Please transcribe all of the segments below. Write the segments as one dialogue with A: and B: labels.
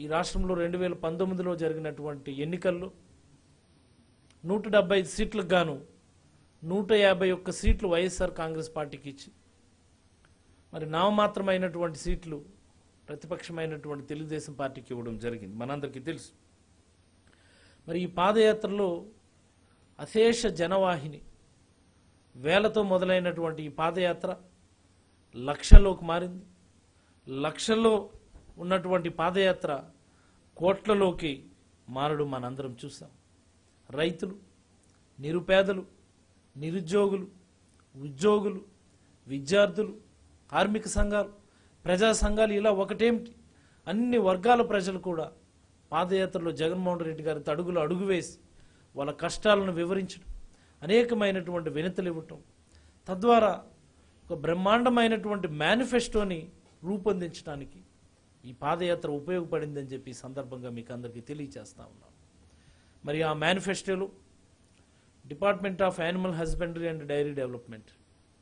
A: రాష్ట్రంలో రెండు వేల పంతొమ్మిదిలో జరిగినటువంటి ఎన్నికల్లో నూట డెబ్బై ఐదు సీట్లకు గాను నూట యాభై ఒక్క సీట్లు వైఎస్ఆర్ కాంగ్రెస్ పార్టీకి ఇచ్చి మరి నామమాత్రమైనటువంటి సీట్లు ప్రతిపక్షమైనటువంటి తెలుగుదేశం పార్టీకి ఇవ్వడం జరిగింది మనందరికీ తెలుసు మరి ఈ పాదయాత్రలో అశేష జనవాహిని వేలతో మొదలైనటువంటి ఈ పాదయాత్ర లక్షల్లోకి మారింది లక్షల్లో ఉన్నటువంటి పాదయాత్ర కోట్లలోకి మారడం మనందరం చూసాం రైతులు నిరుపేదలు నిరుద్యోగులు ఉద్యోగులు విద్యార్థులు కార్మిక సంఘాలు ప్రజా సంఘాలు ఇలా ఒకటేమిటి అన్ని వర్గాల ప్రజలు కూడా పాదయాత్రలో జగన్మోహన్ రెడ్డి గారి అడుగులు అడుగు వేసి వాళ్ళ కష్టాలను వివరించడం అనేకమైనటువంటి వినతులు ఇవ్వటం తద్వారా ఒక బ్రహ్మాండమైనటువంటి మేనిఫెస్టోని రూపొందించడానికి ఈ పాదయాత్ర ఉపయోగపడిందని చెప్పి ఈ సందర్భంగా మీకు అందరికీ తెలియజేస్తా ఉన్నాను మరి ఆ మేనిఫెస్టోలో department of animal husbandry and dairy development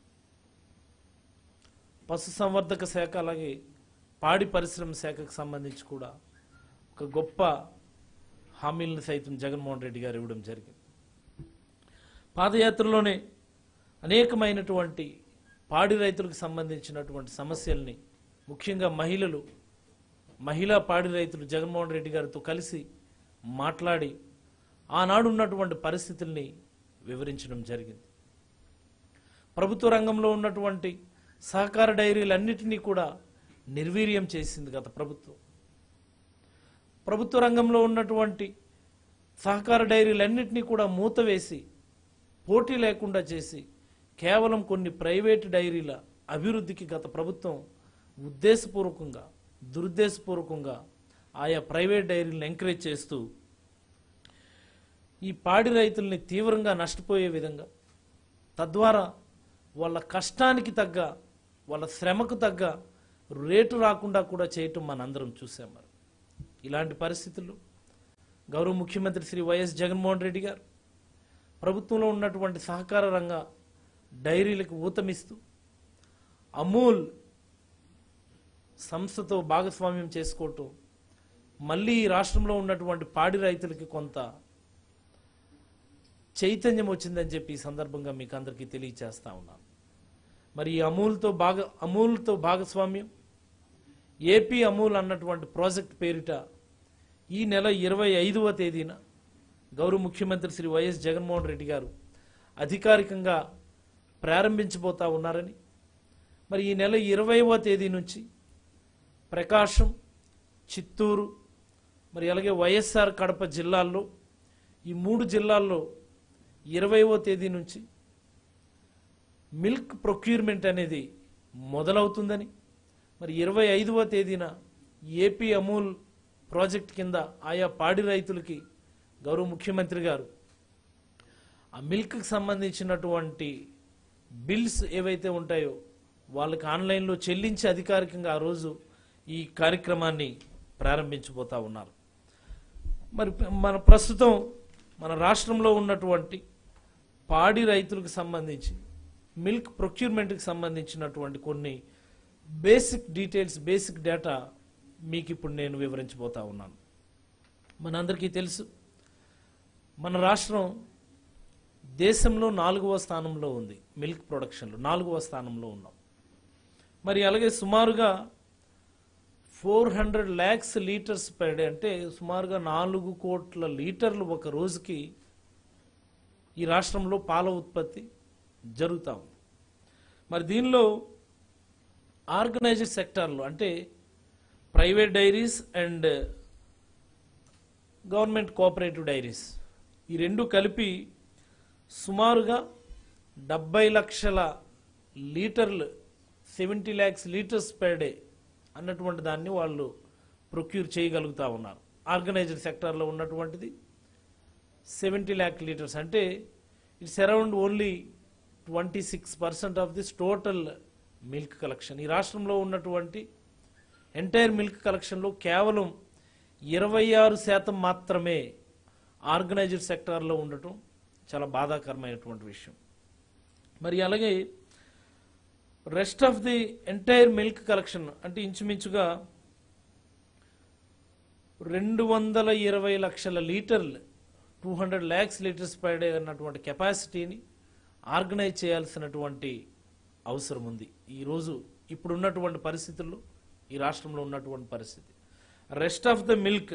A: పశు సంవర్ధక శాఖ అలాగే పాడి పరిశ్రమ శాఖకు సంబంధించి కూడా ఒక గొప్ప హామీలను సైతం జగన్మోహన్ రెడ్డి గారు ఇవ్వడం జరిగింది పాదయాత్రలోనే అనేకమైనటువంటి పాడి రైతులకు సంబంధించినటువంటి సమస్యల్ని ముఖ్యంగా మహిళలు మహిళా పాడి రైతులు జగన్మోహన్ రెడ్డి గారితో కలిసి మాట్లాడి ఆనాడు ఉన్నటువంటి పరిస్థితుల్ని వివరించడం జరిగింది ప్రభుత్వ రంగంలో ఉన్నటువంటి సహకార డైరీలన్నిటినీ కూడా నిర్వీర్యం చేసింది గత ప్రభుత్వం ప్రభుత్వ రంగంలో ఉన్నటువంటి సహకార డైరీలన్నింటినీ కూడా మూతవేసి పోటీ లేకుండా చేసి కేవలం కొన్ని ప్రైవేటు డైరీల అభివృద్ధికి గత ప్రభుత్వం ఉద్దేశపూర్వకంగా దురుద్దేశపూర్వకంగా ఆయా ప్రైవేట్ డైరీలను ఎంకరేజ్ చేస్తూ ఈ పాడి రైతుల్ని తీవ్రంగా నష్టపోయే విధంగా తద్వారా వాళ్ళ కష్టానికి తగ్గ వాళ్ళ శ్రమకు తగ్గ రేటు రాకుండా కూడా చేయటం మనందరం చూసాం మరి ఇలాంటి పరిస్థితుల్లో గౌరవ ముఖ్యమంత్రి శ్రీ వైఎస్ జగన్మోహన్ రెడ్డి గారు ప్రభుత్వంలో ఉన్నటువంటి సహకార రంగ డైరీలకు ఊతమిస్తూ అమూల్ సంస్థతో భాగస్వామ్యం చేసుకోవటం మళ్ళీ ఈ రాష్ట్రంలో ఉన్నటువంటి పాడి రైతులకి కొంత చైతన్యం వచ్చిందని చెప్పి ఈ సందర్భంగా మీకు అందరికీ తెలియచేస్తా ఉన్నాను మరి ఈ అమూల్తో భాగ అమూల్తో భాగస్వామ్యం ఏపీ అమూల్ అన్నటువంటి ప్రాజెక్ట్ పేరిట ఈ నెల ఇరవై ఐదవ తేదీన గౌరవ ముఖ్యమంత్రి శ్రీ వైఎస్ జగన్మోహన్ రెడ్డి గారు అధికారికంగా ప్రారంభించబోతా ఉన్నారని మరి ఈ నెల ఇరవైవ తేదీ నుంచి ప్రకాశం చిత్తూరు మరి అలాగే వైఎస్ఆర్ కడప జిల్లాల్లో ఈ మూడు జిల్లాల్లో ఇరవైవ తేదీ నుంచి మిల్క్ ప్రొక్యూర్మెంట్ అనేది మొదలవుతుందని మరి ఇరవై ఐదవ తేదీన ఏపీ అమూల్ ప్రాజెక్ట్ కింద ఆయా పాడి రైతులకి గౌరవ ముఖ్యమంత్రి గారు ఆ మిల్క్కి సంబంధించినటువంటి బిల్స్ ఏవైతే ఉంటాయో వాళ్ళకి ఆన్లైన్లో చెల్లించి అధికారికంగా ఆ రోజు ఈ కార్యక్రమాన్ని ప్రారంభించబోతా ఉన్నారు మరి మన ప్రస్తుతం మన రాష్ట్రంలో ఉన్నటువంటి పాడి రైతులకు సంబంధించి మిల్క్ ప్రొక్యూర్మెంట్కి సంబంధించినటువంటి కొన్ని బేసిక్ డీటెయిల్స్ బేసిక్ డేటా మీకు ఇప్పుడు నేను వివరించబోతా ఉన్నాను మనందరికీ తెలుసు మన రాష్ట్రం దేశంలో నాలుగవ స్థానంలో ఉంది మిల్క్ ప్రొడక్షన్లో నాలుగవ స్థానంలో ఉన్నాం మరి అలాగే సుమారుగా four hundred lakhs litres per day అంటే సుమారుగా నాలుగు కోట్ల లీటర్లు ఒక రోజుకి ఈ రాష్ట్రంలో పాల ఉత్పత్తి జరుగుతూ ఉంది మరి దీనిలో ఆర్గనైజ్డ్ సెక్టార్లో అంటే private dairies and government cooperative dairies ఈ రెండు కలిపి సుమారుగా డెబ్బై లక్షల లీటర్లు seventy lakhs litres per day అన్నటువంటి దాన్ని వాళ్ళు ప్రొక్యూర్ చేయగలుగుతా ఉన్నారు ఆర్గనైజ్డ్ సెక్టార్లో ఉన్నటువంటిది సెవెంటీ ల్యాక్ లీటర్స్ అంటే it's around only twenty six percent of this total milk collection ఈ రాష్ట్రంలో ఉన్నటువంటి ఎంటైర్ మిల్క్ కలెక్షన్లో కేవలం ఇరవై ఆరు శాతం మాత్రమే ఆర్గనైజ్డ్ సెక్టార్లో ఉండటం చాలా బాధాకరమైనటువంటి విషయం మరి అలాగే rest of the entire milk collection అంటే ఇంచుమించుగా రెండు వందల ఇరవై లక్షల లీటర్లు two hundred lakhs litres per day అన్నటువంటి కెపాసిటీని ఆర్గనైజ్ చేయాల్సినటువంటి అవసరం ఉంది ఈరోజు ఇప్పుడున్నటువంటి పరిస్థితుల్లో ఈ రాష్ట్రంలో ఉన్నటువంటి పరిస్థితి rest of the milk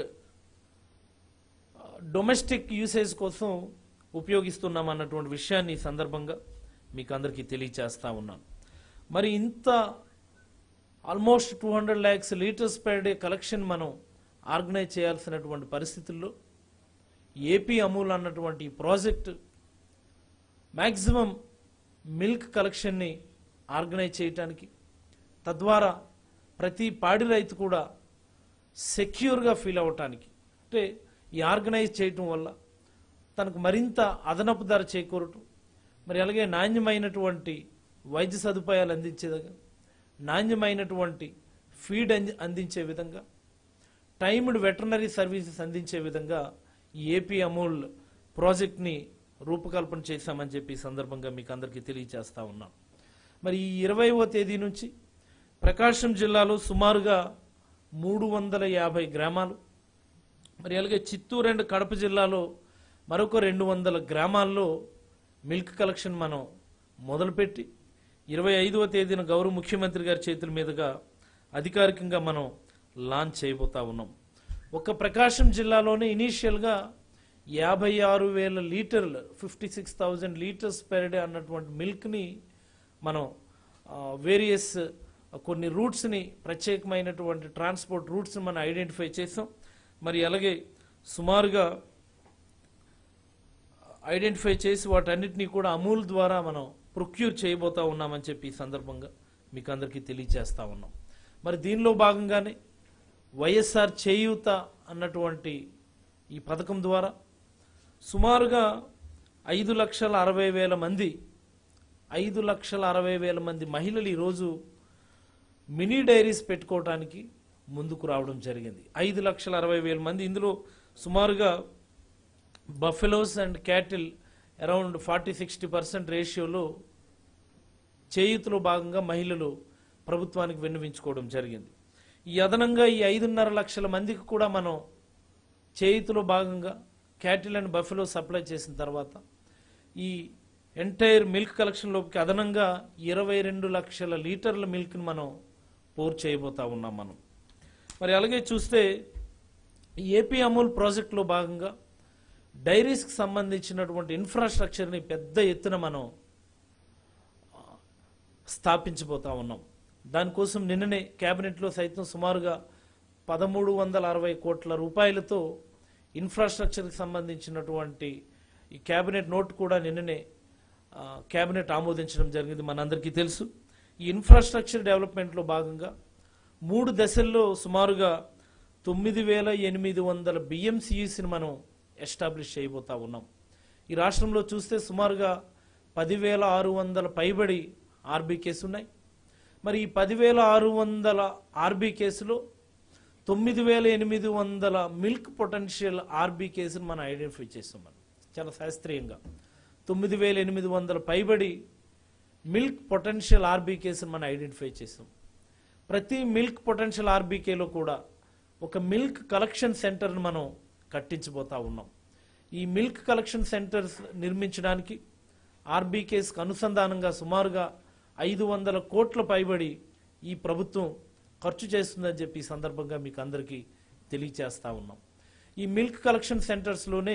A: domestic usage కోసం ఉపయోగిస్తున్నాం అన్నటువంటి విషయాన్ని ఈ సందర్భంగా మీకు అందరికీ తెలియచేస్తా ఉన్నాను మరి ఇంత almost two hundred lakhs litres per day collection మనం ఆర్గనైజ్ చేయాల్సినటువంటి పరిస్థితుల్లో ఏపీ అమూల్ అన్నటువంటి ఈ ప్రాజెక్ట్ మ్యాక్సిమం మిల్క్ కలెక్షన్ని ఆర్గనైజ్ చేయటానికి తద్వారా ప్రతి పాడి రైతు కూడా సెక్యూర్గా ఫీల్ అవ్వటానికి అంటే ఈ ఆర్గనైజ్ చేయటం వల్ల తనకు మరింత అదనపు ధర చేకూరటం మరి అలాగే నాణ్యమైనటువంటి వైద్య సదుపాయాలు అందించే విధంగా నాణ్యమైనటువంటి ఫీడ్ అంది అందించే విధంగా టైమ్డ్ వెటర్నరీ సర్వీసెస్ అందించే విధంగా ఈ ఏపీ అమూల్ ప్రాజెక్ట్ని రూపకల్పన చేశామని చెప్పి ఈ సందర్భంగా మీకు అందరికీ తెలియజేస్తా ఉన్నాం మరి ఈ ఇరవైవ తేదీ నుంచి ప్రకాశం జిల్లాలో సుమారుగా మూడు వందల యాభై గ్రామాలు మరి అలాగే చిత్తూరు అండ్ కడప జిల్లాలో మరొక రెండు వందల గ్రామాల్లో మిల్క్ కలెక్షన్ మనం మొదలుపెట్టి ఇరవై ఐదవ తేదీన గౌరవ ముఖ్యమంత్రి గారి చేతుల మీదుగా అధికారికంగా మనం లాంచ్ చేయబోతా ఉన్నాం ఒక ప్రకాశం జిల్లాలోనే ఇనీషియల్గా యాభై ఆరు వేల లీటర్లు fifty six thousand litres per day అన్నటువంటి మిల్క్ని మనం వేరియస్ కొన్ని రూట్స్ని ప్రత్యేకమైనటువంటి ట్రాన్స్పోర్ట్ రూట్స్ని మనం ఐడెంటిఫై చేసాం మరి అలాగే సుమారుగా ఐడెంటిఫై చేసి వాటన్నిటినీ కూడా అమూల్ ద్వారా మనం ప్రొక్యూర్ చేయబోతా ఉన్నామని చెప్పి ఈ సందర్భంగా మీకు అందరికీ తెలియజేస్తా ఉన్నాం మరి దీనిలో భాగంగానే వైఎస్ఆర్ చేయూత అన్నటువంటి ఈ పథకం ద్వారా సుమారుగా ఐదు లక్షల అరవై వేల మంది ఐదు లక్షల అరవై వేల మంది మహిళలు ఈరోజు మినీ డైరీస్ పెట్టుకోవడానికి ముందుకు రావడం జరిగింది ఐదు లక్షల అరవై వేల మంది ఇందులో సుమారుగా buffaloes and cattle around forty sixty percent రేషియోలో చేయూతలో భాగంగా మహిళలు ప్రభుత్వానికి విన్నవించుకోవడం జరిగింది ఈ అదనంగా ఈ ఐదున్నర లక్షల మందికి కూడా మనం చేయూతలో భాగంగా క్యాటిల్ అండ్ బఫెలో సప్లై చేసిన తర్వాత ఈ ఎంటైర్ మిల్క్ కలెక్షన్లోకి అదనంగా ఇరవై రెండు లక్షల లీటర్ల మిల్క్ని మనం పోర్ చేయబోతా ఉన్నాం మనం మరి అలాగే చూస్తే ఈ ఏపీ అమూల్ ప్రాజెక్టులో భాగంగా డైరీస్కి సంబంధించినటువంటి ఇన్ఫ్రాస్ట్రక్చర్ని పెద్ద ఎత్తున మనం ఆ, స్థాపించబోతా ఉన్నాం దానికోసం నిన్ననే కేబినెట్లో సైతం సుమారుగా పదమూడు వందల అరవై కోట్ల రూపాయలతో ఇన్ఫ్రాస్ట్రక్చర్కి సంబంధించినటువంటి ఈ కేబినెట్ నోట్ కూడా నిన్ననే ఆ, కేబినెట్ ఆమోదించడం జరిగింది మనందరికీ తెలుసు ఈ ఇన్ఫ్రాస్ట్రక్చర్ డెవలప్మెంట్లో భాగంగా మూడు దశల్లో సుమారుగా తొమ్మిది వేల ఎనిమిది వందల బిఎంసిఈసిని మనం ఎస్టాబ్లిష్ చేయబోతా ఉన్నాం ఈ రాష్ట్రంలో చూస్తే సుమారుగా పదివేల ఆరు వందల పైబడి ఆర్బీ కేసు ఉన్నాయి మరి ఈ పదివేల ఆరు వందల ఆర్బీ కేసులో తొమ్మిది వేల ఎనిమిది వందల మిల్క్ పొటెన్షియల్ ఆర్బీ కేసును మనం ఐడెంటిఫై చేస్తాం మనం చాలా శాస్త్రీయంగా తొమ్మిది వేల ఎనిమిది వందల పైబడి మిల్క్ పొటెన్షియల్ ఆర్బీ కేసును మనం ఐడెంటిఫై చేస్తాం ప్రతి మిల్క్ పొటెన్షియల్ ఆర్బీకేలో కూడా ఒక మిల్క్ కలెక్షన్ సెంటర్ను మనం కట్టించబోతా ఉన్నాం ఈ మిల్క్ కలెక్షన్ సెంటర్స్ నిర్మించడానికి ఆర్బీకేస్కి అనుసంధానంగా సుమారుగా ఐదు వందల కోట్ల పైబడి ఈ ప్రభుత్వం ఖర్చు చేస్తుందని చెప్పి ఈ సందర్భంగా మీకు అందరికీ తెలియచేస్తా ఉన్నాం ఈ మిల్క్ కలెక్షన్ సెంటర్స్లోనే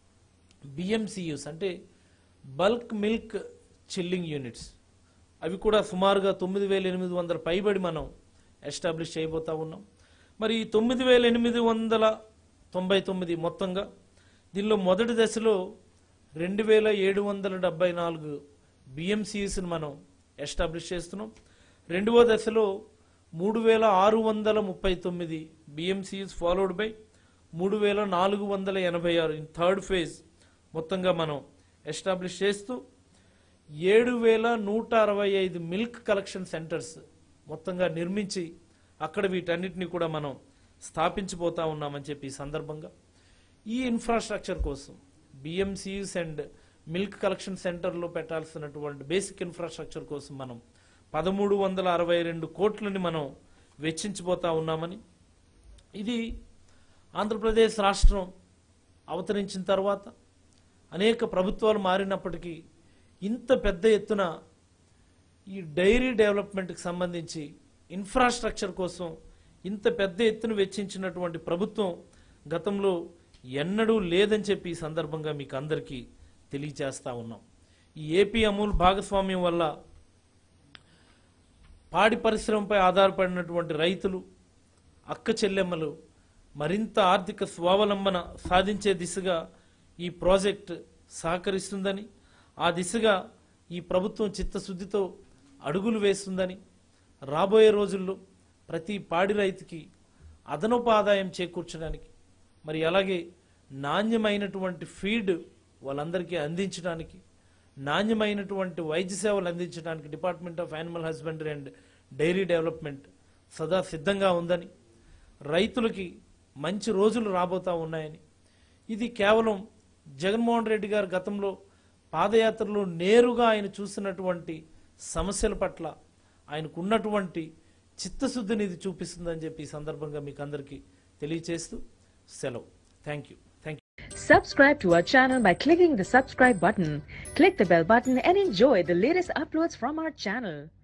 A: బిఎంసియూస్ అంటే బల్క్ మిల్క్ చిల్లింగ్ యూనిట్స్ అవి కూడా సుమారుగా తొమ్మిది వేల ఎనిమిది వందల పైబడి మనం ఎస్టాబ్లిష్ చేయబోతా ఉన్నాం మరి ఈ తొమ్మిది వేల ఎనిమిది వందల తొంభై తొమ్మిది మొత్తంగా దీనిలో మొదటి దశలో రెండు వేల ఏడు వందల డెబ్బై నాలుగు బిఎంసిఎస్ని మనం ఎస్టాబ్లిష్ చేస్తున్నాం రెండవ దశలో మూడు వేల ఆరు వందల ముప్పై తొమ్మిది బిఎంసిఎస్ ఫాలోడ్ బై మూడు వేల నాలుగు వందల ఎనభై ఆరు ఇన్ థర్డ్ ఫేజ్ మొత్తంగా మనం ఎస్టాబ్లిష్ చేస్తూ ఏడు వేల నూట అరవై ఐదు మిల్క్ కలెక్షన్ సెంటర్స్ మొత్తంగా నిర్మించి అక్కడ వీటన్నిటిని కూడా మనం స్థాపించబోతా ఉన్నామని చెప్పి ఈ సందర్భంగా ఈ ఇన్ఫ్రాస్ట్రక్చర్ కోసం బిఎంసీస్ అండ్ మిల్క్ కలెక్షన్ సెంటర్లో పెట్టాల్సినటువంటి బేసిక్ ఇన్ఫ్రాస్ట్రక్చర్ కోసం మనం పదమూడు వందల అరవై రెండు కోట్లని మనం వెచ్చించబోతా ఉన్నామని ఇది ఆంధ్రప్రదేశ్ రాష్ట్రం అవతరించిన తర్వాత అనేక ప్రభుత్వాలు మారినప్పటికీ ఇంత పెద్ద ఎత్తున ఈ డైరీ డెవలప్మెంట్కి సంబంధించి ఇన్ఫ్రాస్ట్రక్చర్ కోసం ఇంత పెద్ద ఎత్తున వెచ్చించినటువంటి ప్రభుత్వం గతంలో ఎన్నడూ లేదని చెప్పి ఈ సందర్భంగా మీకు అందరికీ తెలియచేస్తా ఉన్నాం ఈ ఏపీ అమూల్ భాగస్వామ్యం వల్ల పాడి పరిశ్రమపై ఆధారపడినటువంటి రైతులు అక్క చెల్లెమ్మలు మరింత ఆర్థిక స్వావలంబన సాధించే దిశగా ఈ ప్రాజెక్ట్ సహకరిస్తుందని ఆ దిశగా ఈ ప్రభుత్వం చిత్తశుద్ధితో అడుగులు వేస్తుందని రాబోయే రోజుల్లో ప్రతి పాడి రైతుకి అదనపు ఆదాయం చేకూర్చడానికి మరి అలాగే నాణ్యమైనటువంటి ఫీడ్ వాళ్ళందరికీ అందించడానికి నాణ్యమైనటువంటి వైద్య సేవలు అందించడానికి department of animal husbandry and dairy development సదా సిద్ధంగా ఉందని రైతులకి మంచి రోజులు రాబోతా ఉన్నాయని ఇది కేవలం జగన్మోహన్ రెడ్డి గారు గతంలో పాదయాత్రలో నేరుగా ఆయన చూసినటువంటి సమస్యల పట్ల ఆయనకున్నటువంటి చిత్తశుద్ధిని ఇది చూపిస్తుందని చెప్పి ఈ సందర్భంగా మీకు అందరికీ తెలియచేస్తూ సెలవు thank you thank you
B: Subscribe to our channel by clicking the subscribe button. Click the bell button and enjoy the latest uploads from our channel.